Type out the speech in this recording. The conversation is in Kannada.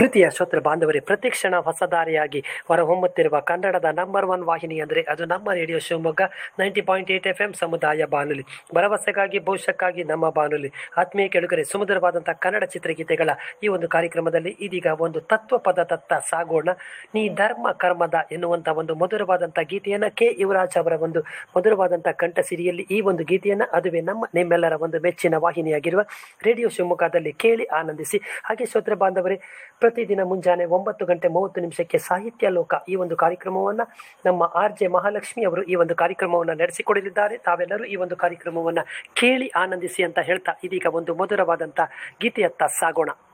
ಪ್ರೀತಿಯ ಶ್ರೋತೃ ಬಾಂಧವರೇ ಪ್ರತಿಕ್ಷಣ ಹೊಸ ದಾರಿಯಾಗಿ ಹೊರಹೊಮ್ಮುತ್ತಿರುವ ಕನ್ನಡದ ನಂಬರ್ ಒನ್ ವಾಹಿನಿ ಅಂದರೆ ಅದು ನಮ್ಮ radio Shivamogga ninety point eight FM ಎಂ ಸಮುದಾಯ ಬಾನುಲಿ ಭರವಸೆಗಾಗಿ ಭವಿಷ್ಯಕ್ಕಾಗಿ ನಮ್ಮ ಬಾನುಲಿ ಆತ್ಮೀಯ ಕೆಳಗರೆ ಸುಮಧುರವಾದಂಥ ಕನ್ನಡ ಚಿತ್ರಗೀತೆಗಳ ಈ ಒಂದು ಕಾರ್ಯಕ್ರಮದಲ್ಲಿ ಇದೀಗ ಒಂದು ತತ್ವ ಪದದತ್ತ ಸಾಗೋಣ ನೀ ಧರ್ಮ ಕರ್ಮದ ಎನ್ನುವಂಥ ಒಂದು ಮಧುರವಾದಂಥ ಗೀತೆಯನ್ನು ಕೆ ಯುವರಾಜ್ ಅವರ ಒಂದು ಮಧುರವಾದಂಥ ಕಂಠಸಿರಿಯಲ್ಲಿ ಈ ಒಂದು ಗೀತೆಯನ್ನು ಅದುವೇ ನಮ್ಮ ನಿಮ್ಮೆಲ್ಲರ ಒಂದು ಮೆಚ್ಚಿನ ವಾಹಿನಿಯಾಗಿರುವ ರೇಡಿಯೋ ಶಿವಮೊಗ್ಗದಲ್ಲಿ ಕೇಳಿ ಆನಂದಿಸಿ ಹಾಗೆ ಶ್ರೋತೃ ಬಾಂಧವರೇ ಪ್ರತಿದಿನ ಮುಂಜಾನೆ ಒಂಬತ್ತು ಗಂಟೆ ಮೂವತ್ತು ನಿಮಿಷಕ್ಕೆ ಸಾಹಿತ್ಯ ಲೋಕ ಈ ಒಂದು ಕಾರ್ಯಕ್ರಮವನ್ನು ನಮ್ಮ ಆರ್ ಜೆ ಮಹಾಲಕ್ಷ್ಮಿ ಅವರು ಈ ಒಂದು ಕಾರ್ಯಕ್ರಮವನ್ನು ನಡೆಸಿಕೊಡಲಿದ್ದಾರೆ ತಾವೆಲ್ಲರೂ ಈ ಒಂದು ಕಾರ್ಯಕ್ರಮವನ್ನು ಕೇಳಿ ಆನಂದಿಸಿ ಅಂತ ಹೇಳ್ತಾ ಇದೀಗ ಒಂದು ಮಧುರವಾದಂಥ ಗೀತೆಯತ್ತ ಸಾಗೋಣ